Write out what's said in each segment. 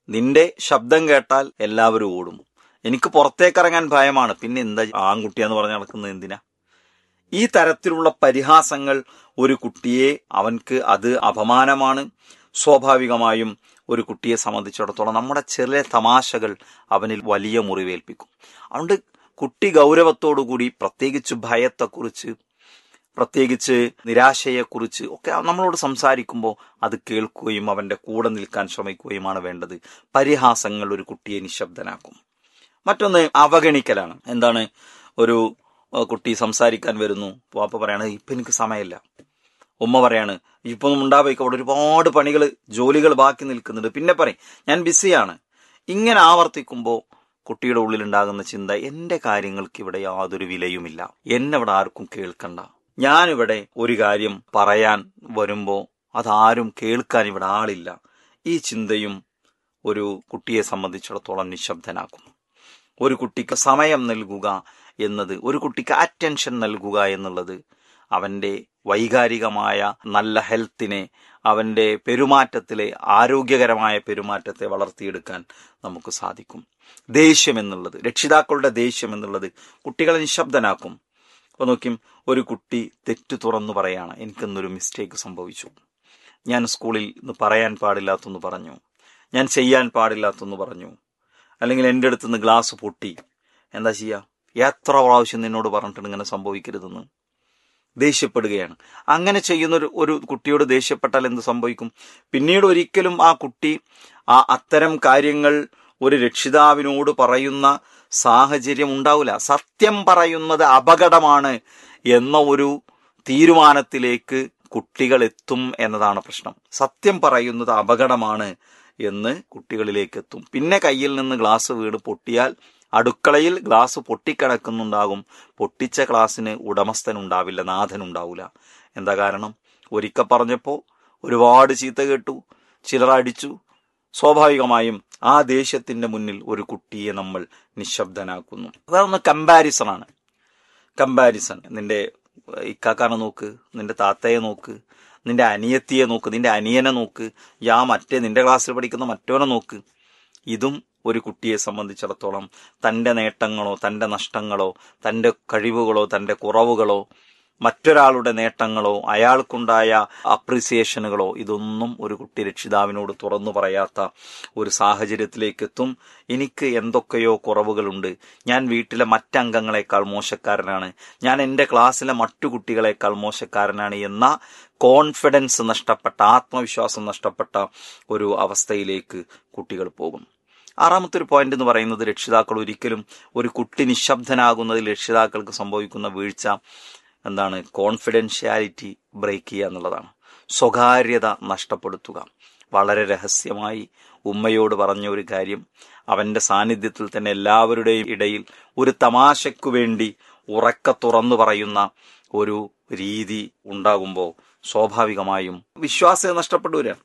നിന്റെ ശബ്ദം കേട്ടാൽ എല്ലാവരും ഓടും എനിക്ക് പുറത്തേക്ക് ഇറങ്ങാൻ ഭയമാണ് പിന്നെ എന്താ ആൺകുട്ടിയാന്ന് പറഞ്ഞ് നടക്കുന്നത് എന്തിനാ ഈ തരത്തിലുള്ള പരിഹാസങ്ങൾ ഒരു കുട്ടിയെ അവൻക്ക് അത് അപമാനമാണ് സ്വാഭാവികമായും ഒരു കുട്ടിയെ സംബന്ധിച്ചിടത്തോളം നമ്മുടെ ചെറിയ തമാശകൾ അവനിൽ വലിയ മുറിവേൽപ്പിക്കും അതുകൊണ്ട് കുട്ടി ഗൗരവത്തോടുകൂടി പ്രത്യേകിച്ച് ഭയത്തെക്കുറിച്ച് പ്രത്യേകിച്ച് നിരാശയെക്കുറിച്ച് ഒക്കെ നമ്മളോട് സംസാരിക്കുമ്പോൾ അത് കേൾക്കുകയും അവന്റെ കൂടെ നിൽക്കാൻ ശ്രമിക്കുകയുമാണ് വേണ്ടത് പരിഹാസങ്ങൾ ഒരു കുട്ടിയെ നിശബ്ദനാക്കും മറ്റൊന്ന് അവഗണിക്കലാണ് എന്താണ് ഒരു ഏഹ്, കുട്ടി സംസാരിക്കാൻ വരുന്നു വാപ്പ പറയാണ് ഇപ്പൊ എനിക്ക് സമയമില്ല ഉമ്മ പറയാണ് ഇപ്പൊ ഒന്നും ഉണ്ടാവേക്ക് അവിടെ ഒരുപാട് പണികൾ ജോലികൾ ബാക്കി നിൽക്കുന്നുണ്ട് പിന്നെ പറയും ഞാൻ ബിസിയാണ് ഇങ്ങനെ ആവർത്തിക്കുമ്പോൾ കുട്ടിയുടെ ഉള്ളിലുണ്ടാകുന്ന ചിന്ത എന്റെ കാര്യങ്ങൾക്ക് ഇവിടെ യാതൊരു വിലയുമില്ല എന്നെ ഇവിടെ ആർക്കും കേൾക്കണ്ട ഞാനിവിടെ ഒരു കാര്യം പറയാൻ വരുമ്പോ അതാരും കേൾക്കാൻ ഇവിടെ ആളില്ല ഈ ചിന്തയും ഒരു കുട്ടിയെ സംബന്ധിച്ചിടത്തോളം നിശബ്ദനാക്കും ഒരു കുട്ടിക്ക് സമയം നൽകുക എന്നത് ഒരു കുട്ടിക്ക് അറ്റൻഷൻ നൽകുക എന്നുള്ളത് അവന്റെ വൈകാരികമായ നല്ല ഹെൽത്തിനെ അവന്റെ പെരുമാറ്റത്തിലെ ആരോഗ്യകരമായ പെരുമാറ്റത്തെ വളർത്തിയെടുക്കാൻ നമുക്ക് സാധിക്കും ദേഷ്യം എന്നുള്ളത് രക്ഷിതാക്കളുടെ ദേഷ്യം എന്നുള്ളത് കുട്ടികളെ നിശബ്ദനാക്കും അപ്പൊ നോക്കിയും ഒരു കുട്ടി തെറ്റ് തുറന്നു പറയാണ് എനിക്കിന്നൊരു മിസ്റ്റേക്ക് സംഭവിച്ചു ഞാൻ സ്കൂളിൽ ഇന്ന് പറയാൻ പാടില്ലാത്തൊന്ന് പറഞ്ഞു ഞാൻ ചെയ്യാൻ പാടില്ലാത്തൊന്ന് പറഞ്ഞു അല്ലെങ്കിൽ എൻ്റെ അടുത്ത് നിന്ന് ഗ്ലാസ് പൊട്ടി എന്താ ചെയ്യുക എത്ര പ്രാവശ്യം നിന്നോട് പറഞ്ഞിട്ടുണ്ട് ഇങ്ങനെ സംഭവിക്കരുതെന്ന് ദേഷ്യപ്പെടുകയാണ് അങ്ങനെ ചെയ്യുന്ന ഒരു ഒരു കുട്ടിയോട് ദേഷ്യപ്പെട്ടാൽ എന്ത് സംഭവിക്കും പിന്നീട് ഒരിക്കലും ആ കുട്ടി ആ അത്തരം കാര്യങ്ങൾ ഒരു രക്ഷിതാവിനോട് പറയുന്ന സാഹചര്യം ഉണ്ടാവില്ല സത്യം പറയുന്നത് അപകടമാണ് എന്ന ഒരു തീരുമാനത്തിലേക്ക് കുട്ടികൾ എത്തും എന്നതാണ് പ്രശ്നം സത്യം പറയുന്നത് അപകടമാണ് എന്ന് കുട്ടികളിലേക്ക് എത്തും പിന്നെ കയ്യിൽ നിന്ന് ഗ്ലാസ് വീട് പൊട്ടിയാൽ അടുക്കളയിൽ ഗ്ലാസ് പൊട്ടിക്കിടക്കുന്നുണ്ടാകും പൊട്ടിച്ച ഗ്ലാസ്സിന് ഉടമസ്ഥൻ ഉണ്ടാവില്ല നാഥൻ ഉണ്ടാവില്ല എന്താ കാരണം ഒരിക്കൽ പറഞ്ഞപ്പോ ഒരുപാട് ചീത്ത കേട്ടു ചിലർ അടിച്ചു സ്വാഭാവികമായും ആ ദേഷ്യത്തിന്റെ മുന്നിൽ ഒരു കുട്ടിയെ നമ്മൾ നിശബ്ദനാക്കുന്നു അതൊന്ന് കമ്പാരിസൺ ആണ് കമ്പാരിസൺ നിന്റെ ഇക്കാക്കാനെ നോക്ക് നിന്റെ താത്തയെ നോക്ക് നിന്റെ അനിയത്തിയെ നോക്ക് നിന്റെ അനിയനെ നോക്ക് യാ മറ്റേ നിന്റെ ക്ലാസ്സിൽ പഠിക്കുന്ന മറ്റവനെ നോക്ക് ഇതും ഒരു കുട്ടിയെ സംബന്ധിച്ചിടത്തോളം തന്റെ നേട്ടങ്ങളോ തന്റെ നഷ്ടങ്ങളോ തന്റെ കഴിവുകളോ തന്റെ കുറവുകളോ മറ്റൊരാളുടെ നേട്ടങ്ങളോ അയാൾക്കുണ്ടായ അപ്രിസിയേഷനുകളോ ഇതൊന്നും ഒരു കുട്ടി രക്ഷിതാവിനോട് തുറന്നു പറയാത്ത ഒരു സാഹചര്യത്തിലേക്ക് എത്തും എനിക്ക് എന്തൊക്കെയോ കുറവുകളുണ്ട് ഞാൻ വീട്ടിലെ മറ്റംഗങ്ങളെക്കാൾ മോശക്കാരനാണ് ഞാൻ എൻ്റെ ക്ലാസ്സിലെ മറ്റു കുട്ടികളെക്കാൾ മോശക്കാരനാണ് എന്ന കോൺഫിഡൻസ് നഷ്ടപ്പെട്ട ആത്മവിശ്വാസം നഷ്ടപ്പെട്ട ഒരു അവസ്ഥയിലേക്ക് കുട്ടികൾ പോകും ആറാമത്തെ ഒരു പോയിന്റ് എന്ന് പറയുന്നത് രക്ഷിതാക്കൾ ഒരിക്കലും ഒരു കുട്ടി നിശബ്ദനാകുന്നതിൽ രക്ഷിതാക്കൾക്ക് സംഭവിക്കുന്ന വീഴ്ച എന്താണ് കോൺഫിഡൻഷ്യാലിറ്റി ബ്രേക്ക് ചെയ്യുക എന്നുള്ളതാണ് സ്വകാര്യത നഷ്ടപ്പെടുത്തുക വളരെ രഹസ്യമായി ഉമ്മയോട് പറഞ്ഞ ഒരു കാര്യം അവന്റെ സാന്നിധ്യത്തിൽ തന്നെ എല്ലാവരുടെയും ഇടയിൽ ഒരു തമാശയ്ക്കു വേണ്ടി ഉറക്ക തുറന്നു പറയുന്ന ഒരു രീതി ഉണ്ടാകുമ്പോൾ സ്വാഭാവികമായും വിശ്വാസം നഷ്ടപ്പെട്ടു വരികയാണ്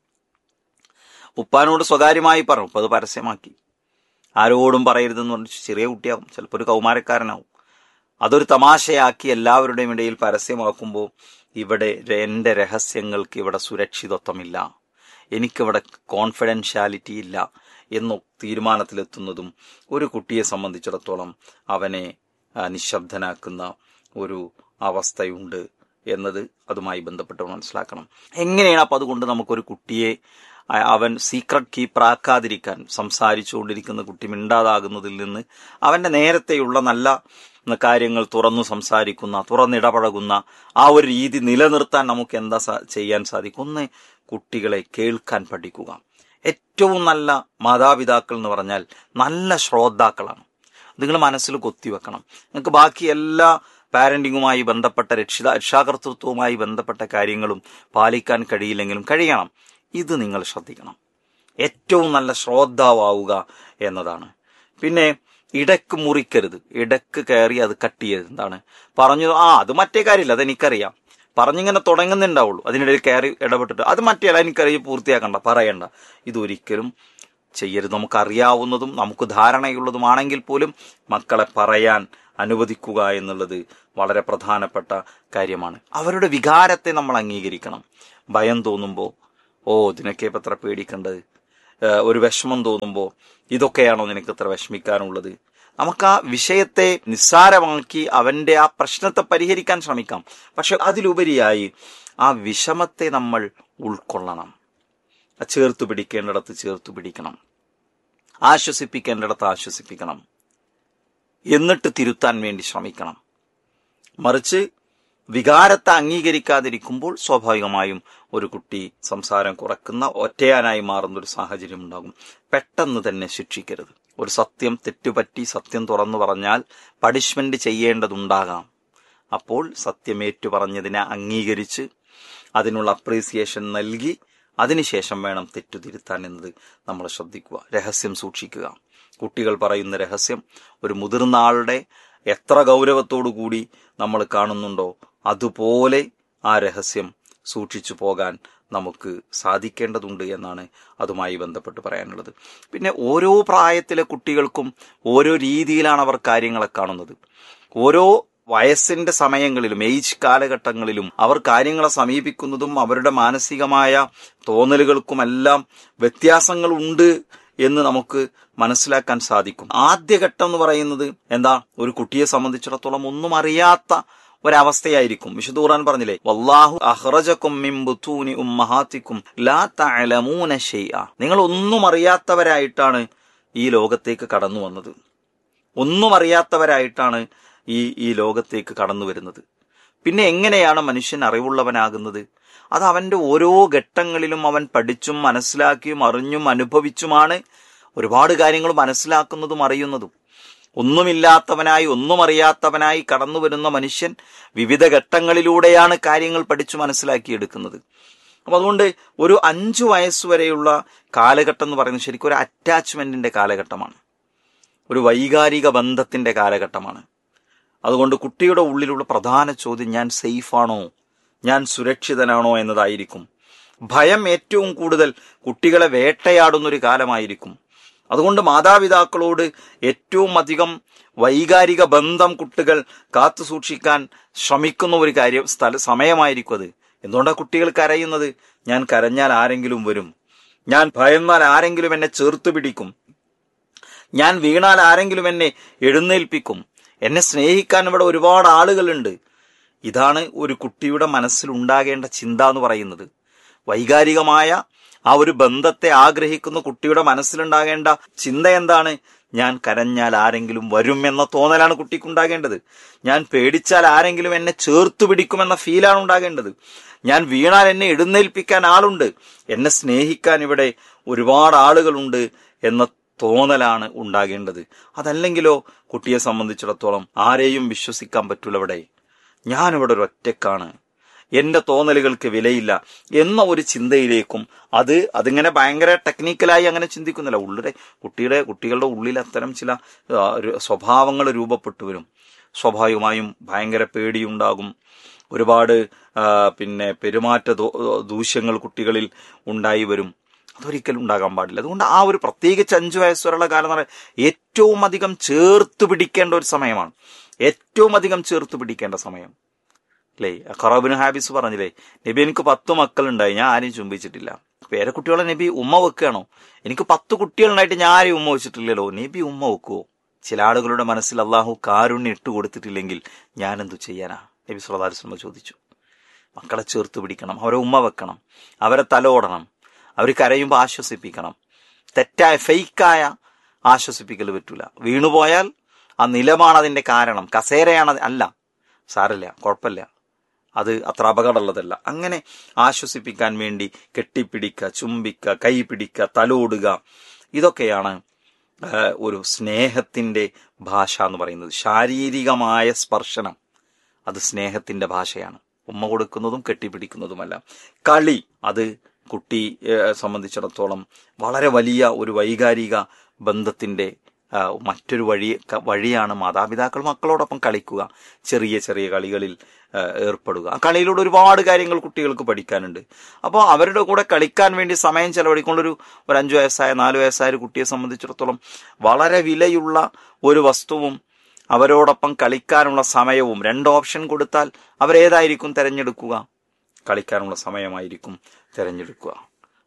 ഉപ്പാനോട് സ്വകാര്യമായി പറഞ്ഞു ഉപ്പ അത് പരസ്യമാക്കി ആരോടും പറയരുതെന്ന് പറഞ്ഞു ചെറിയ കുട്ടിയാവും ചിലപ്പോൾ ഒരു കൗമാരക്കാരനാവും അതൊരു തമാശയാക്കി എല്ലാവരുടെയും ഇടയിൽ പരസ്യമാക്കുമ്പോൾ ഇവിടെ എന്റെ രഹസ്യങ്ങൾക്ക് ഇവിടെ സുരക്ഷിതത്വമില്ല എനിക്കിവിടെ കോൺഫിഡൻഷ്യാലിറ്റി ഇല്ല എന്ന തീരുമാനത്തിലെത്തുന്നതും ഒരു കുട്ടിയെ സംബന്ധിച്ചിടത്തോളം അവനെ ആ, നിശബ്ദനാക്കുന്ന ഒരു അവസ്ഥയുണ്ട് എന്നത് അതുമായി ബന്ധപ്പെട്ട് മനസ്സിലാക്കണം എങ്ങനെയാണ് അപ്പൊ അതുകൊണ്ട് നമുക്കൊരു കുട്ടിയെ അ- അവൻ സീക്രട്ട് കീപ്പറാക്കാതിരിക്കാൻ സംസാരിച്ചുകൊണ്ടിരിക്കുന്ന കുട്ടി മിണ്ടാതാകുന്നതിൽ നിന്ന് അവന്റെ നേരത്തെയുള്ള നല്ല കാര്യങ്ങൾ തുറന്നു സംസാരിക്കുന്ന തുറന്നിടപഴകുന്ന ആ ഒരു രീതി നിലനിർത്താൻ നമുക്ക് എന്താ സാ- ചെയ്യാൻ സാധിക്കും ഒന്ന് കുട്ടികളെ കേൾക്കാൻ പഠിക്കുക ഏറ്റവും നല്ല മാതാപിതാക്കൾ എന്ന് പറഞ്ഞാൽ നല്ല ശ്രോതാക്കളാണ് നിങ്ങൾ മനസ്സിൽ കൊത്തിവെക്കണം നിങ്ങൾക്ക് ബാക്കി എല്ലാ പാരന്റിങ്ങുമായി ബന്ധപ്പെട്ട രക്ഷിത രക്ഷാകർതൃത്വവുമായി ബന്ധപ്പെട്ട കാര്യങ്ങളും പാലിക്കാൻ കഴിയില്ലെങ്കിലും കഴിയണം ഇത് നിങ്ങൾ ശ്രദ്ധിക്കണം ഏറ്റവും നല്ല ശ്രോതാവുക എന്നതാണ് പിന്നെ ഇടക്ക് മുറിക്കരുത് ഇടക്ക് കയറി അത് കട്ട് ചെയ്യരുത് എന്താണ് പറഞ്ഞു ആ അത് മറ്റേ കാര്യമില്ല അതെനിക്കറിയാം പറഞ്ഞിങ്ങനെ തുടങ്ങുന്നുണ്ടാവുള്ളൂ അതിനിടയിൽ കയറി ഇടപെട്ടിട്ട് അത് മറ്റേ അല്ല എനിക്കറിയാം പൂർത്തിയാക്കണ്ട പറയണ്ട ഇതൊരിക്കലും ചെയ്യരുത് നമുക്കറിയാവുന്നതും നമുക്ക് ധാരണയുള്ളതുമാണെങ്കിൽ പോലും മക്കളെ പറയാൻ അനുവദിക്കുക എന്നുള്ളത് വളരെ പ്രധാനപ്പെട്ട കാര്യമാണ് അവരുടെ വികാരത്തെ നമ്മൾ അംഗീകരിക്കണം ഭയം തോന്നുമ്പോൾ ഓ ഇതിനൊക്കെ ഇപ്പം എത്ര പേടിക്കേണ്ടത് ഏഹ്, ഒരു വിഷമം തോന്നുമ്പോൾ ഇതൊക്കെയാണോ നിനക്ക് ഇത്ര വിഷമിക്കാനുള്ളത് നമുക്ക് ആ വിഷയത്തെ നിസ്സാരമാക്കി അവന്റെ ആ പ്രശ്നത്തെ പരിഹരിക്കാൻ ശ്രമിക്കാം പക്ഷെ അതിലുപരിയായി ആ വിഷമത്തെ നമ്മൾ ഉൾക്കൊള്ളണം ആ ചേർത്ത് പിടിക്കേണ്ടിടത്ത് ചേർത്ത് പിടിക്കണം ആശ്വസിപ്പിക്കേണ്ടിടത്ത് ആശ്വസിപ്പിക്കണം എന്നിട്ട് തിരുത്താൻ വേണ്ടി ശ്രമിക്കണം മറിച്ച് വികാരത്തെ അംഗീകരിക്കാതിരിക്കുമ്പോൾ സ്വാഭാവികമായും ഒരു കുട്ടി സംസാരം കുറക്കുന്ന ഒറ്റയാനായി മാറുന്ന ഒരു സാഹചര്യം ഉണ്ടാകും പെട്ടെന്ന് തന്നെ ശിക്ഷിക്കരുത് ഒരു സത്യം തെറ്റുപറ്റി സത്യം തുറന്നു പറഞ്ഞാൽ പണിഷ്മെന്റ് ചെയ്യേണ്ടതുണ്ടാകാം അപ്പോൾ സത്യം ഏറ്റു പറഞ്ഞതിനെ അംഗീകരിച്ച് അതിനുള്ള അപ്രീസിയേഷൻ നൽകി അതിനുശേഷം വേണം തെറ്റു തിരുത്താൻ എന്നത് നമ്മൾ ശ്രദ്ധിക്കുക രഹസ്യം സൂക്ഷിക്കുക കുട്ടികൾ പറയുന്ന രഹസ്യം ഒരു മുതിർന്ന ആളുടെ എത്ര ഗൗരവത്തോടു കൂടി നമ്മൾ കാണുന്നുണ്ടോ അതുപോലെ ആ രഹസ്യം സൂക്ഷിച്ചു പോകാൻ നമുക്ക് സാധിക്കേണ്ടതുണ്ട് എന്നാണ് അതുമായി ബന്ധപ്പെട്ട് പറയാനുള്ളത് പിന്നെ ഓരോ പ്രായത്തിലെ കുട്ടികൾക്കും ഓരോ രീതിയിലാണ് അവർ കാര്യങ്ങളെ കാണുന്നത് ഓരോ വയസ്സിന്റെ സമയങ്ങളിലും ഏജ് കാലഘട്ടങ്ങളിലും അവർ കാര്യങ്ങളെ സമീപിക്കുന്നതും അവരുടെ മാനസികമായ തോന്നലുകൾക്കുമെല്ലാം വ്യത്യാസങ്ങളുണ്ട് എന്ന് നമുക്ക് മനസ്സിലാക്കാൻ സാധിക്കും ആദ്യഘട്ടം എന്ന് പറയുന്നത് എന്താ ഒരു കുട്ടിയെ സംബന്ധിച്ചിടത്തോളം ഒന്നും അറിയാത്ത ഒരവസ്ഥയായിരിക്കും വിശുദ്ധ ഖുർആൻ പറഞ്ഞില്ലേ വല്ലാഹു അഹ്റജക്കും മിൻ ബുത്തൂനി ഉമ്മഹാത്തിക്കും ലാ തഅലമൂന ഷൈഅ നിങ്ങൾ ഒന്നും അറിയാത്തവരായിട്ടാണ് ഈ ലോകത്തേക്ക് കടന്നു വന്നത് ഒന്നും അറിയാത്തവരായിട്ടാണ് ഈ ഈ ലോകത്തേക്ക് കടന്നു വരുന്നത് പിന്നെ എങ്ങനെയാണ് മനുഷ്യൻ അറിവുള്ളവനാകുന്നത് അത് അവന്റെ ഓരോ ഘട്ടങ്ങളിലും അവൻ പഠിച്ചും മനസ്സിലാക്കിയും അറിഞ്ഞും അനുഭവിച്ചുമാണ് ഒരുപാട് കാര്യങ്ങൾ മനസ്സിലാക്കുന്നതും അറിയുന്നതും ഒന്നുമില്ലാത്തവനായി ഒന്നും അറിയാത്തവനായി കടന്നു വരുന്ന മനുഷ്യൻ വിവിധ ഘട്ടങ്ങളിലൂടെയാണ് കാര്യങ്ങൾ പഠിച്ചു മനസ്സിലാക്കിയെടുക്കുന്നത് അപ്പൊ അതുകൊണ്ട് ഒരു അഞ്ചു വയസ്സ് വരെയുള്ള കാലഘട്ടം എന്ന് പറയുന്നത് ശരിക്കും ഒരു അറ്റാച്ച്മെന്റിന്റെ കാലഘട്ടമാണ് ഒരു വൈകാരിക ബന്ധത്തിന്റെ കാലഘട്ടമാണ് അതുകൊണ്ട് കുട്ടിയുടെ ഉള്ളിലുള്ള പ്രധാന ചോദ്യം ഞാൻ സേഫാണോ ഞാൻ സുരക്ഷിതനാണോ എന്നതായിരിക്കും ഭയം ഏറ്റവും കൂടുതൽ കുട്ടികളെ വേട്ടയാടുന്ന ഒരു കാലമായിരിക്കും അതുകൊണ്ട് മാതാപിതാക്കളോട് ഏറ്റവും അധികം വൈകാരിക ബന്ധം കുട്ടികൾ കാത്തു സൂക്ഷിക്കാൻ ശ്രമിക്കുന്ന ഒരു കാര്യം സ്ഥല സമയമായിരിക്കും അത് എന്തുകൊണ്ടാണ് കുട്ടികൾ കരയുന്നത് ഞാൻ കരഞ്ഞാൽ ആരെങ്കിലും വരും ഞാൻ ഭയന്നാൽ ആരെങ്കിലും എന്നെ ചേർത്ത് പിടിക്കും ഞാൻ വീണാൽ ആരെങ്കിലും എന്നെ എഴുന്നേൽപ്പിക്കും എന്നെ സ്നേഹിക്കാൻ ഇവിടെ ഒരുപാട് ആളുകളുണ്ട് ഇതാണ് ഒരു കുട്ടിയുടെ മനസ്സിൽ ഉണ്ടാകേണ്ട ചിന്ത എന്ന് പറയുന്നത് വൈകാരികമായ ആ ഒരു ബന്ധത്തെ ആഗ്രഹിക്കുന്ന കുട്ടിയുടെ മനസ്സിലുണ്ടാകേണ്ട ചിന്ത എന്താണ് ഞാൻ കരഞ്ഞാൽ ആരെങ്കിലും വരും എന്ന തോന്നലാണ് കുട്ടിക്കുണ്ടാകേണ്ടത് ഞാൻ പേടിച്ചാൽ ആരെങ്കിലും എന്നെ ചേർത്തു പിടിക്കുമെന്ന ഫീലാണ് ഉണ്ടാകേണ്ടത് ഞാൻ വീണാൽ എന്നെ എഴുന്നേൽപ്പിക്കാൻ ആളുണ്ട് എന്നെ സ്നേഹിക്കാൻ ഇവിടെ ഒരുപാട് ആളുകളുണ്ട് എന്ന തോന്നലാണ് ഉണ്ടാകേണ്ടത് അതല്ലെങ്കിലോ കുട്ടിയെ സംബന്ധിച്ചിടത്തോളം ആരെയും വിശ്വസിക്കാൻ പറ്റൂല ഇവിടെ ഞാനിവിടെ ഒരു ഒറ്റക്കാണ് എന്റെ തോന്നലുകൾക്ക് വിലയില്ല എന്ന ഒരു ചിന്തയിലേക്കും അത് അതിങ്ങനെ ഭയങ്കര ടെക്നിക്കലായി അങ്ങനെ ചിന്തിക്കുന്നില്ല ഉള്ളിലെ കുട്ടിയുടെ കുട്ടികളുടെ ഉള്ളിൽ അത്തരം ചില ആ, ഒരു സ്വഭാവങ്ങൾ രൂപപ്പെട്ടു വരും സ്വാഭാവികമായും ഭയങ്കര പേടിയുണ്ടാകും ഒരുപാട് ആ, പിന്നെ പെരുമാറ്റ ദോ- ദൂഷ്യങ്ങൾ കുട്ടികളിൽ ഉണ്ടായി വരും അതൊരിക്കലും ഉണ്ടാകാൻ പാടില്ല അതുകൊണ്ട് ആ ഒരു പ്രത്യേകിച്ച് അഞ്ചു വയസ്സ് വരെയുള്ള കാലം എന്ന് പറയുന്നത് ഏറ്റവും അധികം ചേർത്ത് പിടിക്കേണ്ട ഒരു സമയമാണ് ഏറ്റവും അധികം ചേർത്ത് പിടിക്കേണ്ട സമയം അല്ലേ ഖറാബിന് ഹാബിസ് പറഞ്ഞില്ലേ നബി എനിക്ക് പത്ത് മക്കളുണ്ടായി ഞാൻ ആരെയും ചുംബിച്ചിട്ടില്ല പേരക്കുട്ടികളെ നബി ഉമ്മ വെക്കുകയാണോ എനിക്ക് പത്ത് കുട്ടികളുണ്ടായിട്ട് ഞാൻ ആരെയും ഉമ്മ വെച്ചിട്ടില്ലല്ലോ നബി ഉമ്മ വെക്കുവോ ചില ആളുകളുടെ മനസ്സിൽ അള്ളാഹു കാരുണ്യം ഇട്ട് കൊടുത്തിട്ടില്ലെങ്കിൽ ഞാൻ എന്തു ചെയ്യാനാ നബി സുല്ലാസ്ലമ ചോദിച്ചു മക്കളെ ചേർത്ത് പിടിക്കണം അവരെ ഉമ്മ വെക്കണം അവരെ തലോടണം അവർ കരയുമ്പോൾ ആശ്വസിപ്പിക്കണം തെറ്റായ ഫെയ്ക്കായ ആശ്വസിപ്പിക്കൽ പറ്റൂല വീണുപോയാൽ ആ നിലമാണ് അതിന്റെ കാരണം കസേരയാണ് അത് അല്ല സാരല്ല കുഴപ്പമില്ല അത് അത്ര അപകടമുള്ളതല്ല അങ്ങനെ ആശ്വസിപ്പിക്കാൻ വേണ്ടി കെട്ടിപ്പിടിക്കുക ചുംബിക്കുക കൈ പിടിക്കുക തലോടുക ഇതൊക്കെയാണ് ആ, ഒരു സ്നേഹത്തിന്റെ ഭാഷ എന്ന് പറയുന്നത് ശാരീരികമായ സ്പർശനം അത് സ്നേഹത്തിന്റെ ഭാഷയാണ് ഉമ്മ കൊടുക്കുന്നതും കെട്ടിപ്പിടിക്കുന്നതുമല്ല കളി അത് കുട്ടിയെ സംബന്ധിച്ചിടത്തോളം വളരെ വലിയ ഒരു വൈകാരിക ബന്ധത്തിന്റെ ആ, മറ്റൊരു വഴി ക- വഴിയാണ് മാതാപിതാക്കൾ മക്കളോടൊപ്പം കളിക്കുക ചെറിയ ചെറിയ കളികളിൽ ആ, ഏർപ്പെടുക ആ കളിയിലൂടെ ഒരുപാട് കാര്യങ്ങൾ കുട്ടികൾക്ക് പഠിക്കാനുണ്ട് അപ്പോൾ അവരുടെ കൂടെ കളിക്കാൻ വേണ്ടി സമയം ചെലവഴിക്കൊണ്ടൊരു ഒരു അഞ്ചു വയസ്സായ നാല് വയസ്സായ ഒരു കുട്ടിയെ സംബന്ധിച്ചിടത്തോളം വളരെ വിലയുള്ള ഒരു വസ്തുവും അവരോടൊപ്പം കളിക്കാനുള്ള സമയവും രണ്ട് ഓപ്ഷൻ കൊടുത്താൽ അവരേതായിരിക്കും തിരഞ്ഞെടുക്കുക കളിക്കാനുള്ള സമയമായിരിക്കും തിരഞ്ഞെടുക്കുക അല്ലേ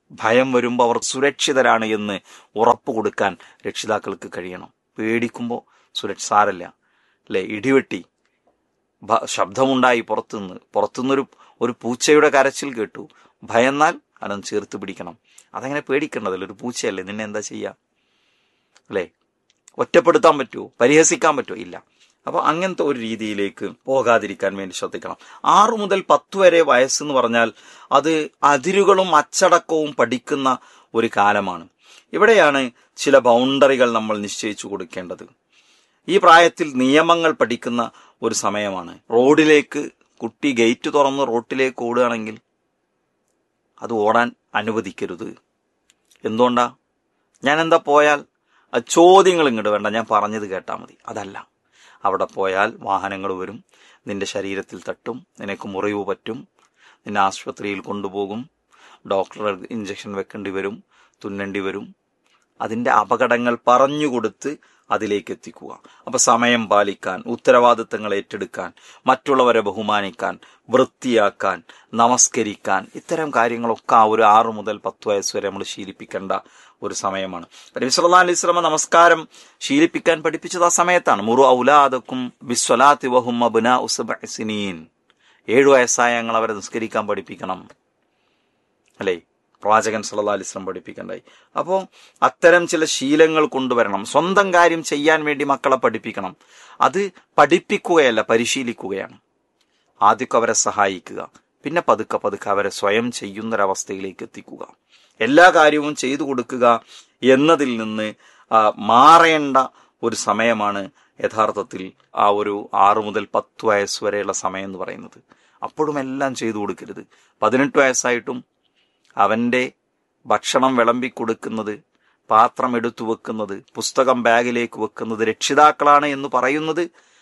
ഭയം വരുമ്പോൾ അവർ സുരക്ഷിതരാണ് എന്ന് ഉറപ്പ് കൊടുക്കാൻ രക്ഷിതാക്കൾക്ക് കഴിയണം പേടിക്കുമ്പോൾ സുരക്ഷ സാരല്ല അല്ലെ ഇടിവെട്ടി ഭ- ശബ്ദമുണ്ടായി പുറത്തുനിന്ന് പുറത്തുനിന്നൊരു ഒരു പൂച്ചയുടെ കരച്ചിൽ കേട്ടു ഭയന്നാൽ അതൊന്ന് ചേർത്ത് പിടിക്കണം അതങ്ങനെ പേടിക്കേണ്ടതല്ല ഒരു പൂച്ചയല്ലേ നിന്നെ എന്താ ചെയ്യാ അല്ലേ ഒറ്റപ്പെടുത്താൻ പറ്റുമോ പരിഹസിക്കാൻ പറ്റുമോ ഇല്ല അപ്പൊ അങ്ങനത്തെ ഒരു രീതിയിലേക്ക് പോകാതിരിക്കാൻ വേണ്ടി ശ്രദ്ധിക്കണം ആറു മുതൽ പത്ത് വരെ വയസ്സെന്ന് പറഞ്ഞാൽ അത് അതിരുകളും അച്ചടക്കവും പഠിക്കുന്ന ഒരു കാലമാണ് ഇവിടെയാണ് ചില ബൗണ്ടറികൾ നമ്മൾ നിശ്ചയിച്ചു കൊടുക്കേണ്ടത് ഈ പ്രായത്തിൽ നിയമങ്ങൾ പഠിക്കുന്ന ഒരു സമയമാണ് റോഡിലേക്ക് കുട്ടി ഗേറ്റ് തുറന്ന് റോട്ടിലേക്ക് ഓടുകയാണെങ്കിൽ അത് ഓടാൻ അനുവദിക്കരുത് എന്തുകൊണ്ടാ ഞാൻ എന്താ പോയാൽ ആ ചോദ്യങ്ങൾ ഇങ്ങോട്ട് വേണ്ട ഞാൻ പറഞ്ഞത് കേട്ടാൽ മതി അതല്ല അവിടെ പോയാൽ വാഹനങ്ങൾ വരും നിന്റെ ശരീരത്തിൽ തട്ടും നിനക്ക് മുറിവ് പറ്റും നിന്നെ ആശുപത്രിയിൽ കൊണ്ടുപോകും ഡോക്ടർ ഇഞ്ചക്ഷൻ വെക്കേണ്ടി വരും തുന്നേണ്ടി വരും അതിന്റെ അപകടങ്ങൾ പറഞ്ഞുകൊടുത്ത് അതിലേക്ക് എത്തിക്കുക അപ്പൊ സമയം പാലിക്കാൻ ഉത്തരവാദിത്തങ്ങൾ ഏറ്റെടുക്കാൻ മറ്റുള്ളവരെ ബഹുമാനിക്കാൻ വൃത്തിയാക്കാൻ നമസ്കരിക്കാൻ ഇത്തരം കാര്യങ്ങളൊക്കെ ആ ഒരു ആറു മുതൽ പത്ത് വയസ്സ് വരെ നമ്മൾ ശീലിപ്പിക്കേണ്ട ഒരു സമയമാണ് നബി സല്ലല്ലാഹു അലൈഹി വസല്ലമ നമസ്കാരം ശീലിപ്പിക്കാൻ പഠിപ്പിച്ചത് ആ സമയത്താണ് മുറു ഔലാദക്കും ബിസ്വലാത്തി വഹും അബ്നാഉ സബ്ഇ സിനീൻ ഏഴു വയസ്സായ ഞങ്ങൾ അവരെ നിസ്കരിക്കാൻ പഠിപ്പിക്കണം അല്ലേ പ്രവാചകൻ സല്ലല്ലാഹു അലൈഹി വസല്ലം പഠിപ്പിക്കണ്ടായി അപ്പോൾ അത്തരം ചില ശീലങ്ങൾ കൊണ്ടുവരണം സ്വന്തം കാര്യം ചെയ്യാൻ വേണ്ടി മക്കളെ പഠിപ്പിക്കണം അത് പഠിപ്പിക്കുകയല്ല പരിശീലിക്കുകയാണ് ആദ്യമൊക്കെ അവരെ സഹായിക്കുക പിന്നെ പതുക്കെ പതുക്കെ അവരെ സ്വയം ചെയ്യുന്നൊരവസ്ഥയിലേക്ക് എത്തിക്കുക എല്ലാ കാര്യവും ചെയ്തു കൊടുക്കുക എന്നതിൽ നിന്ന് ആ, മാറേണ്ട ഒരു സമയമാണ് യഥാർത്ഥത്തിൽ ആ ഒരു ആറു മുതൽ പത്ത് വയസ്സ് വരെയുള്ള സമയം എന്ന് പറയുന്നത് അപ്പോഴും എല്ലാം ചെയ്തു കൊടുക്കരുത് പതിനെട്ട് വയസ്സായിട്ടും അവന്റെ ഭക്ഷണം വിളമ്പി കൊടുക്കുന്നത് പാത്രം എടുത്തു വെക്കുന്നത് പുസ്തകം ബാഗിലേക്ക് വെക്കുന്നത് രക്ഷിതാക്കളാണ് എന്ന് പറയുന്നത്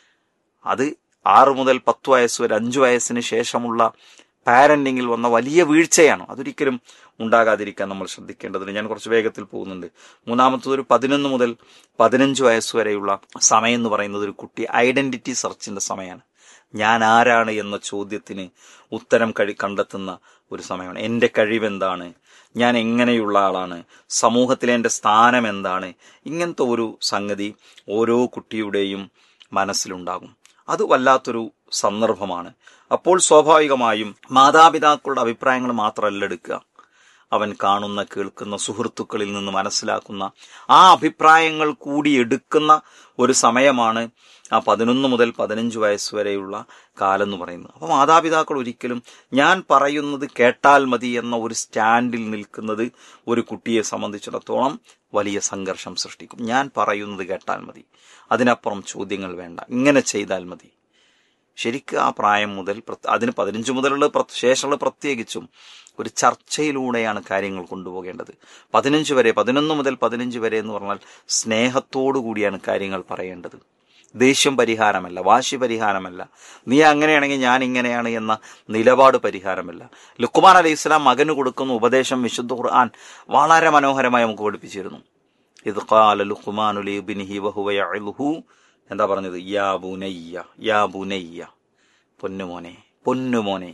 അത് ആറ് മുതൽ പത്ത് വയസ്സ് വരെ അഞ്ചു വയസ്സിന് ശേഷമുള്ള പാരന്റിങ്ങിൽ വന്ന വലിയ വീഴ്ചയാണ് അതൊരിക്കലും ഉണ്ടാകാതിരിക്കാൻ നമ്മൾ ശ്രദ്ധിക്കേണ്ടതുണ്ട് ഞാൻ കുറച്ച് വേഗത്തിൽ പോകുന്നുണ്ട് മൂന്നാമത്തത് ഒരു പതിനൊന്ന് മുതൽ പതിനഞ്ച് വയസ്സ് വരെയുള്ള സമയം എന്ന് പറയുന്നത് ഒരു കുട്ടി ഐഡന്റിറ്റി സെർച്ചിന്റെ സമയമാണ് ഞാൻ ആരാണ് എന്ന ചോദ്യത്തിന് ഉത്തരം കഴി കണ്ടെത്തുന്ന ഒരു സമയമാണ് എന്റെ കഴിവെന്താണ് ഞാൻ എങ്ങനെയുള്ള ആളാണ് സമൂഹത്തിലെ എന്റെ സ്ഥാനം എന്താണ് ഇങ്ങനത്തെ ഒരു സംഗതി ഓരോ കുട്ടിയുടെയും മനസ്സിലുണ്ടാകും അത് വല്ലാത്തൊരു സന്ദർഭമാണ് അപ്പോൾ സ്വാഭാവികമായും മാതാപിതാക്കളുടെ അഭിപ്രായങ്ങൾ മാത്രമല്ല എടുക്കുക അവൻ കാണുന്ന കേൾക്കുന്ന സുഹൃത്തുക്കളിൽ നിന്ന് മനസ്സിലാക്കുന്ന ആ അഭിപ്രായങ്ങൾ കൂടി എടുക്കുന്ന ഒരു സമയമാണ് ആ പതിനൊന്ന് മുതൽ പതിനഞ്ച് വയസ്സ് വരെയുള്ള കാലം എന്ന് പറയുന്നത് അപ്പൊ മാതാപിതാക്കൾ ഒരിക്കലും ഞാൻ പറയുന്നത് കേട്ടാൽ മതി എന്ന ഒരു സ്റ്റാൻഡിൽ നിൽക്കുന്നത് ഒരു കുട്ടിയെ സംബന്ധിച്ചിടത്തോളം വലിയ സംഘർഷം സൃഷ്ടിക്കും ഞാൻ പറയുന്നത് കേട്ടാൽ മതി അതിനപ്പുറം ചോദ്യങ്ങൾ വേണ്ട ഇങ്ങനെ ചെയ്താൽ മതി ശരിക്കും ആ പ്രായം മുതൽ പ്രത്- അതിന് പതിനഞ്ച് മുതലുള്ള പ്രത്- ശേഷമുള്ള പ്രത്യേകിച്ചും ഒരു ചർച്ചയിലൂടെയാണ് കാര്യങ്ങൾ കൊണ്ടുപോകേണ്ടത് പതിനഞ്ച് വരെ പതിനൊന്ന് മുതൽ പതിനഞ്ച് വരെ എന്ന് പറഞ്ഞാൽ സ്നേഹത്തോടു കൂടിയാണ് കാര്യങ്ങൾ പറയേണ്ടത് ദേഷ്യം പരിഹാരമല്ല വാശി പരിഹാരമല്ല നീ അങ്ങനെയാണെങ്കിൽ ഞാൻ ഇങ്ങനെയാണ് എന്ന നിലപാട് പരിഹാരമല്ല ലുക്കുമാൻ അലൈഹി ഇസ്ലാം മകന് കൊടുക്കുന്ന ഉപദേശം വിശുദ്ധ ഖുർആൻ വളരെ മനോഹരമായി നമുക്ക് പഠിപ്പിച്ചിരുന്നു ഇത് ഖാല ലുഖ്മാനു ലിബ്നിഹി വഹുവ യഅലുഹു എന്താ പറഞ്ഞത് യാ ബുനയ്യ യാ ബുനയ്യ പൊന്നുമോനെ പൊന്നുമോനെ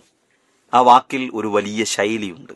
ആ വാക്കിൽ ഒരു വലിയ ശൈലിയുണ്ട്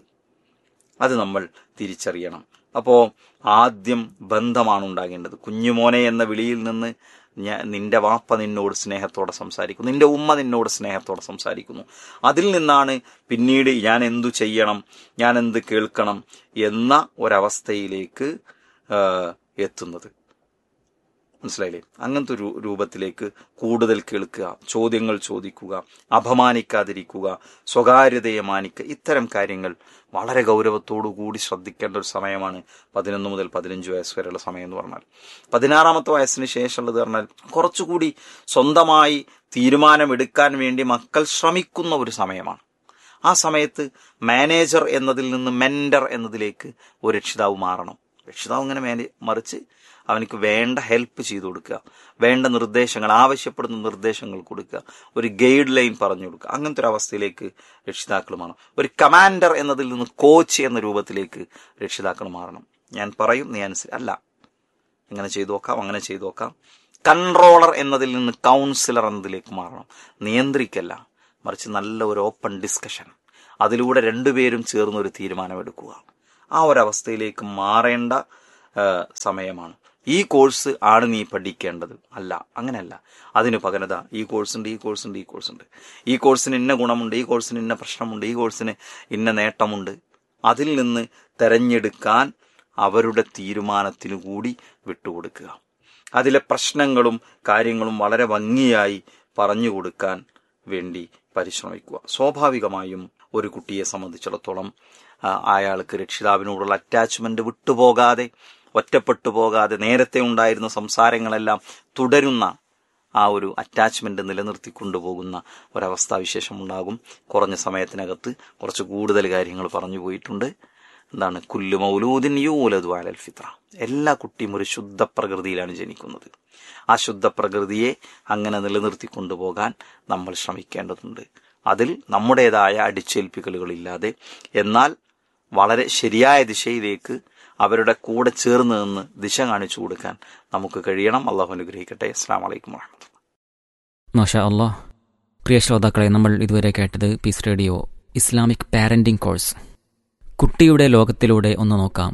അത് നമ്മൾ തിരിച്ചറിയണം അപ്പോ ആദ്യം ബന്ധമാണ് ഉണ്ടാകേണ്ടത് കുഞ്ഞുമോനെ എന്ന വിളിയിൽ നിന്ന് ഞാൻ നിന്റെ വാപ്പ നിന്നോട് സ്നേഹത്തോടെ സംസാരിക്കുന്നു നിന്റെ ഉമ്മ നിന്നോട് സ്നേഹത്തോടെ സംസാരിക്കുന്നു അതിൽ നിന്നാണ് പിന്നീട് ഞാൻ എന്തു ചെയ്യണം ഞാൻ എന്ത് കേൾക്കണം എന്ന ഒരവസ്ഥയിലേക്ക് ആ, എത്തുന്നത് മനസ്സിലായില്ലേ അങ്ങനത്തെ ഒരു രൂപത്തിലേക്ക് കൂടുതൽ കേൾക്കുക ചോദ്യങ്ങൾ ചോദിക്കുക അപമാനിക്കാതിരിക്കുക സ്വകാര്യതയെ മാനിക്കുക ഇത്തരം കാര്യങ്ങൾ വളരെ ഗൗരവത്തോടു കൂടി ശ്രദ്ധിക്കേണ്ട ഒരു സമയമാണ് പതിനൊന്ന് മുതൽ പതിനഞ്ച് വയസ്സ് വരെയുള്ള സമയം എന്ന് പറഞ്ഞാൽ പതിനാറാമത്തെ വയസ്സിന് ശേഷമുള്ളത് പറഞ്ഞാൽ കുറച്ചുകൂടി സ്വന്തമായി തീരുമാനമെടുക്കാൻ വേണ്ടി മക്കൾ ശ്രമിക്കുന്ന ഒരു സമയമാണ് ആ സമയത്ത് മാനേജർ എന്നതിൽ നിന്ന് മെന്റർ എന്നതിലേക്ക് ഒരു രക്ഷിതാവ് മാറണം രക്ഷിതാവ് ഇങ്ങനെ മേനെ മറിച്ച് അവനിക്ക് വേണ്ട ഹെൽപ്പ് ചെയ്തു കൊടുക്കുക വേണ്ട നിർദ്ദേശങ്ങൾ ആവശ്യപ്പെടുന്ന നിർദ്ദേശങ്ങൾ കൊടുക്കുക ഒരു ഗൈഡ് ലൈൻ പറഞ്ഞു കൊടുക്കുക അങ്ങനത്തെ ഒരു അവസ്ഥയിലേക്ക് രക്ഷിതാക്കൾ മാറണം ഒരു കമാൻഡർ എന്നതിൽ നിന്ന് കോച്ച് എന്ന രൂപത്തിലേക്ക് രക്ഷിതാക്കൾ മാറണം ഞാൻ പറയും നീ അനുസരിച്ച് അല്ല ഇങ്ങനെ ചെയ്തു നോക്കാം അങ്ങനെ ചെയ്തു നോക്കാം കൺട്രോളർ എന്നതിൽ നിന്ന് കൗൺസിലർ എന്നതിലേക്ക് മാറണം നിയന്ത്രിക്കല്ല മറിച്ച് നല്ല ഒരു ഓപ്പൺ ഡിസ്കഷൻ അതിലൂടെ രണ്ടുപേരും ചേർന്ന് ഒരു തീരുമാനമെടുക്കുക ആ ഒരവസ്ഥയിലേക്ക് മാറേണ്ട ആ, സമയമാണ് ഈ കോഴ്സ് ആണ് നീ പഠിക്കേണ്ടത് അല്ല അങ്ങനെയല്ല അതിന് പകരത ഈ കോഴ്സുണ്ട് ഈ കോഴ്സുണ്ട് ഈ കോഴ്സുണ്ട് ഈ കോഴ്സിന് ഇന്ന ഗുണമുണ്ട് ഈ കോഴ്സിന് ഇന്ന പ്രശ്നമുണ്ട് ഈ കോഴ്സിന് ഇന്ന നേട്ടമുണ്ട് അതിൽ നിന്ന് തെരഞ്ഞെടുക്കാൻ അവരുടെ തീരുമാനത്തിനു കൂടി വിട്ടുകൊടുക്കുക അതിലെ പ്രശ്നങ്ങളും കാര്യങ്ങളും വളരെ ഭംഗിയായി പറഞ്ഞു കൊടുക്കാൻ വേണ്ടി പരിശ്രമിക്കുക സ്വാഭാവികമായും ഒരു കുട്ടിയെ സംബന്ധിച്ചിടത്തോളം ആ, അയാൾക്ക് രക്ഷിതാവിനോടുള്ള അറ്റാച്ച്മെന്റ് വിട്ടുപോകാതെ ഒറ്റപ്പെട്ടു പോകാതെ നേരത്തെ ഉണ്ടായിരുന്ന സംസാരങ്ങളെല്ലാം തുടരുന്ന ആ ഒരു അറ്റാച്ച്മെന്റ് നിലനിർത്തി കൊണ്ടുപോകുന്ന ഒരവസ്ഥാവിശേഷം ഉണ്ടാകും കുറഞ്ഞ സമയത്തിനകത്ത് കുറച്ച് കൂടുതൽ കാര്യങ്ങൾ പറഞ്ഞു പോയിട്ടുണ്ട് എന്താണ് കുല്ലു മൗലൂദിൻ യൂലതു അലൽ ഫിത്ര എല്ലാ കുട്ടിയും ഒരു ശുദ്ധ പ്രകൃതിയിലാണ് ജനിക്കുന്നത് ആ ശുദ്ധ പ്രകൃതിയെ അങ്ങനെ നിലനിർത്തി കൊണ്ടുപോകാൻ നമ്മൾ ശ്രമിക്കേണ്ടതുണ്ട് അതിൽ നമ്മുടേതായ അടിച്ചേൽപ്പിക്കലുകളില്ലാതെ എന്നാൽ വളരെ ശരിയായ ദിശയിലേക്ക് അവരുടെ കൂടെ ചേർന്ന് നിന്ന് ദിശ കാണിച്ചു കൊടുക്കാൻ നമുക്ക് കഴിയണം അള്ളാഹു അനുഗ്രഹിക്കട്ടെ അസ്സാം വലൈക്കും വാഹമത്തുള്ള മാഷാ അള്ളാഹ് പ്രിയ ശ്രോതാക്കളെ നമ്മൾ ഇതുവരെ കേട്ടത് peace radio Islamic parenting course കുട്ടിയുടെ ലോകത്തിലൂടെ ഒന്ന് നോക്കാം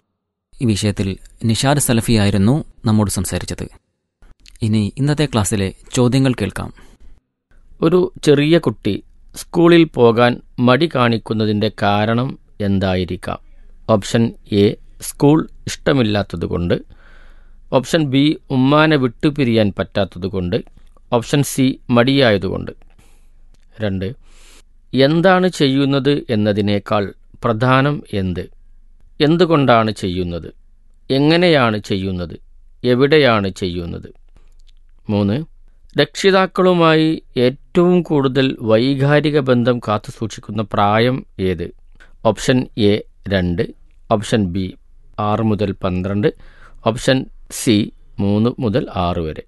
ഈ വിഷയത്തിൽ നിഷാദ് സലഫിയായിരുന്നു നമ്മോട് സംസാരിച്ചത് ഇനി ഇന്നത്തെ ക്ലാസ്സിലെ ചോദ്യങ്ങൾ കേൾക്കാം ഒരു ചെറിയ കുട്ടി സ്കൂളിൽ പോകാൻ മടി കാണിക്കുന്നതിൻ്റെ കാരണം എന്തായിരിക്കാം ഓപ്ഷൻ എ സ്കൂൾ ഇഷ്ടമില്ലാത്തതുകൊണ്ട് ഓപ്ഷൻ ബി ഉമ്മാനെ വിട്ടുപിരിയാൻ പറ്റാത്തതുകൊണ്ട് ഓപ്ഷൻ സി മടിയായതുകൊണ്ട് രണ്ട് എന്താണ് ചെയ്യുന്നത് എന്നതിനേക്കാൾ പ്രധാനം എന്ത് എന്തുകൊണ്ടാണ് ചെയ്യുന്നത് എങ്ങനെയാണ് ചെയ്യുന്നത് എവിടെയാണ് ചെയ്യുന്നത് മൂന്ന് രക്ഷിതാക്കളുമായി ഏറ്റവും കൂടുതൽ വൈകാരിക ബന്ധം കാത്തുസൂക്ഷിക്കുന്ന പ്രായം ഏത് ഓപ്ഷൻ എ രണ്ട് ഓപ്ഷൻ ബി ആറ് മുതൽ പന്ത്രണ്ട് ഓപ്ഷൻ സി മൂന്ന് മുതൽ ആറ് വരെ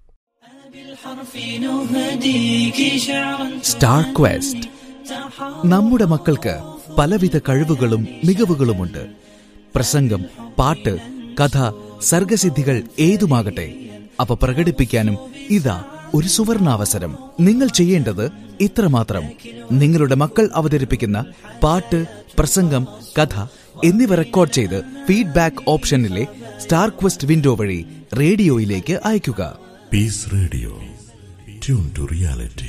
സ്റ്റാർ ക്വസ്റ്റ് നമ്മുടെ മക്കൾക്ക് പലവിധ കഴിവുകളും മികവുകളുമുണ്ട് പ്രസംഗം പാട്ട് കഥ സർഗസിദ്ധികൾ ഏതുമാകട്ടെ അവ പ്രകടിപ്പിക്കാനും ഇതാ ഒരു സുവർണാവസരം നിങ്ങൾ ചെയ്യേണ്ടത് ഇത്രമാത്രം നിങ്ങളുടെ മക്കൾ അവതരിപ്പിക്കുന്ന പാട്ട് പ്രസംഗം കഥ എന്നിവ റെക്കോർഡ് ചെയ്ത് ഫീഡ്ബാക്ക് ഓപ്ഷനിലെ സ്റ്റാർ ക്വസ്റ്റ് വിൻഡോ വഴി റേഡിയോയിലേക്ക് അയയ്ക്കുക Peace Radio. Tune to reality.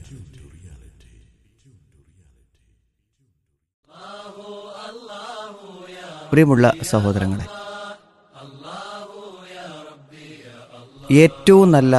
പ്രിയമുള്ള സഹോദരങ്ങളെ ഏറ്റവും നല്ല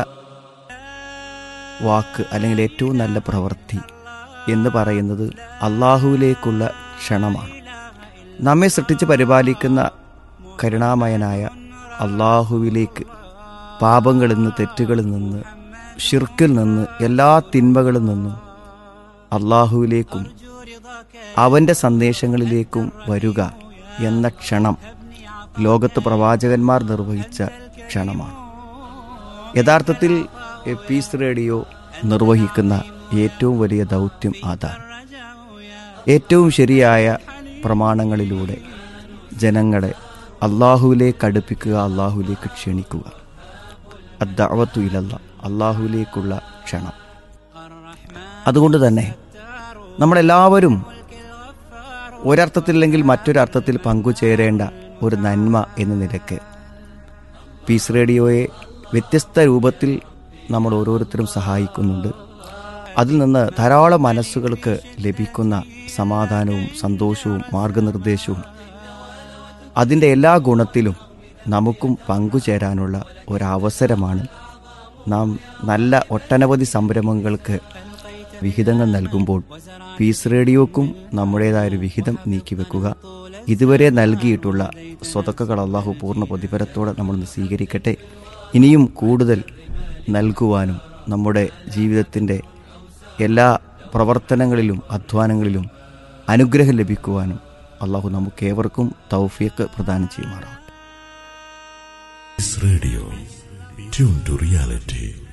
വാക്ക് അല്ലെങ്കിൽ ഏറ്റവും നല്ല പ്രവൃത്തി എന്ന് പറയുന്നത് അള്ളാഹുവിലേക്കുള്ള ക്ഷണമാണ് നമ്മെ സൃഷ്ടിച്ച് പരിപാലിക്കുന്ന കരുണാമയനായ അള്ളാഹുവിലേക്ക് പാപങ്ങളിൽ നിന്ന് തെറ്റുകളിൽ നിന്ന് ഷിർക്കിൽ നിന്ന് എല്ലാ തിന്മകളിൽ നിന്നും അള്ളാഹുവിലേക്കും അവൻ്റെ സന്ദേശങ്ങളിലേക്കും വരിക എന്ന ക്ഷണം ലോകത്ത് പ്രവാചകന്മാർ നിർവഹിച്ച ക്ഷണമാണ് യഥാർത്ഥത്തിൽ എ പീസ് റേഡിയോ നിർവഹിക്കുന്ന ഏറ്റവും വലിയ ദൗത്യം അതാണ് ഏറ്റവും ശരിയായ പ്രമാണങ്ങളിലൂടെ ജനങ്ങളെ അള്ളാഹുവിലേക്ക് അടുപ്പിക്കുക അള്ളാഹുവിലേക്ക് ക്ഷണിക്കുക അദ്ദാവത്തു ഇലല്ല അള്ളാഹുവിലേക്കുള്ള ക്ഷണം അതുകൊണ്ട് തന്നെ നമ്മളെല്ലാവരും ഒരർത്ഥത്തില്ലെങ്കിൽ മറ്റൊരർത്ഥത്തിൽ പങ്കുചേരേണ്ട ഒരു നന്മ എന്ന നിലയ്ക്ക് പീസ് റേഡിയോയെ വ്യത്യസ്ത രൂപത്തിൽ നമ്മൾ ഓരോരുത്തരും സഹായിക്കുന്നുണ്ട് അതിൽ നിന്ന് ധാരാളം മനസ്സുകൾക്ക് ലഭിക്കുന്ന സമാധാനവും സന്തോഷവും മാർഗനിർദ്ദേശവും അതിൻ്റെ എല്ലാ ഗുണത്തിലും നമുക്കും പങ്കുചേരാനുള്ള ഒരവസരമാണ് നാം നല്ല ഒട്ടനവധി സംരംഭങ്ങൾക്ക് വിഹിതങ്ങൾ നൽകുമ്പോൾ പീസ് റേഡിയോക്കും നമ്മുടേതായൊരു വിഹിതം നീക്കിവെക്കുക ഇതുവരെ നൽകിയിട്ടുള്ള സ്വതക്കകൾ അള്ളാഹു പൂർണ്ണ പ്രതിഫലത്തോടെ നമ്മൾ സ്വീകരിക്കട്ടെ ഇനിയും കൂടുതൽ നൽകുവാനും നമ്മുടെ ജീവിതത്തിൻ്റെ എല്ലാ പ്രവർത്തനങ്ങളിലും അധ്വാനങ്ങളിലും അനുഗ്രഹം ലഭിക്കുവാനും അള്ളാഹു നമുക്കേവർക്കും തൗഫിയക്ക് പ്രദാനം ചെയ്യുമാറാവട്ടെ Peace Radio. Tune to reality.